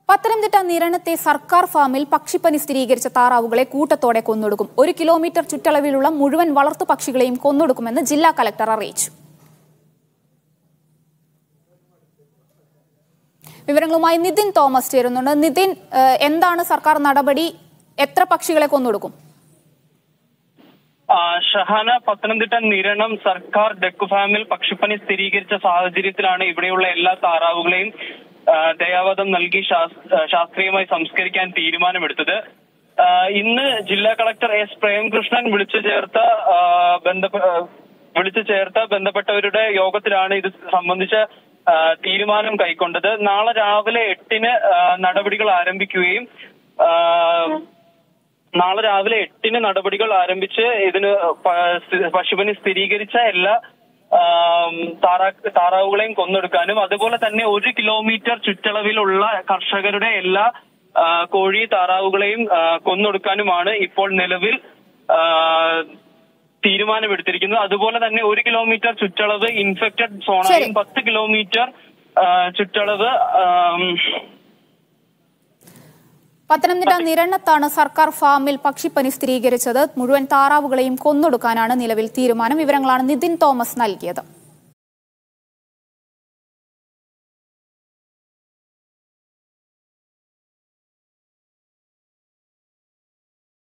പത്തനംതിട്ട നിരണത്തെ സർക്കാർ ഫാമിൽ പക്ഷിപ്പനി സ്ഥിരീകരിച്ച താറാവുകളെ കൂട്ടത്തോടെ കൊന്നൊടുക്കും ഒരു കിലോമീറ്റർ ചുറ്റളവിലുള്ള മുഴുവൻ വളർത്തു പക്ഷികളെയും കൊന്നൊടുക്കുമെന്ന് ജില്ലാ കലക്ടർ അറിയിച്ചു വിവരങ്ങളുമായി നിതിൻ തോമസ് ചേരുന്നുണ്ട് നിതിൻ ഏഹ്, എന്താണ് സർക്കാർ നടപടി എത്ര പക്ഷികളെ കൊന്നൊടുക്കും ആ, ഷഹാന പത്തനംതിട്ട നിരണം സർക്കാർ ഡെക്കു ഫാമിൽ പക്ഷിപ്പനി സ്ഥിരീകരിച്ച സാഹചര്യത്തിലാണ് ഇവിടെയുള്ള എല്ലാ താറാവുകളെയും ആ, ദയാവധം നൽകി ശാസ്- ആ, ശാസ്ത്രീയമായി സംസ്കരിക്കാൻ തീരുമാനമെടുത്തത് ആ, ഇന്ന് ജില്ലാ കളക്ടർ എസ് പ്രേംകൃഷ്ണൻ വിളിച്ചു ചേർത്ത ആ, ബന്ധപ്പെ- ആ, വിളിച്ചു ചേർത്ത ബന്ധപ്പെട്ടവരുടെ യോഗത്തിലാണ് ഇത് സംബന്ധിച്ച ആ, തീരുമാനം കൈക്കൊണ്ടത് നാളെ രാവിലെ എട്ടിന് ആ, നടപടികൾ ആരംഭിക്കുകയും ആ, നാളെ രാവിലെ എട്ടിന് നടപടികൾ ആരംഭിച്ച് ഇതിന് പ- സ്ഥി- പശുപനി സ്ഥിരീകരിച്ച എല്ലാ ആം, താറാ താറാവുകളെയും കൊന്നെടുക്കാനും അതുപോലെ തന്നെ ഒരു കിലോമീറ്റർ ചുറ്റളവിലുള്ള കർഷകരുടെ എല്ലാ ആ, കോഴി താറാവുകളെയും ആ, കൊന്നൊടുക്കാനുമാണ് ഇപ്പോൾ നിലവിൽ ആ, തീരുമാനമെടുത്തിരിക്കുന്നത് അതുപോലെ തന്നെ ഒരു കിലോമീറ്റർ ചുറ്റളവ് ഇൻഫെക്റ്റഡ് സോണായും ശരി. പത്ത് കിലോമീറ്റർ ആ, ചുറ്റളവ് ആം, പത്തനംതിട്ട നിരണത്താണ് സർക്കാർ ഫാമിൽ പക്ഷിപ്പനി സ്ഥിരീകരിച്ചത് മുഴുവൻ താറാവുകളെയും കൊന്നൊടുക്കാനാണ് നിലവിൽ തീരുമാനം വിവരങ്ങളാണ് നിതിൻ തോമസ് നൽകിയത്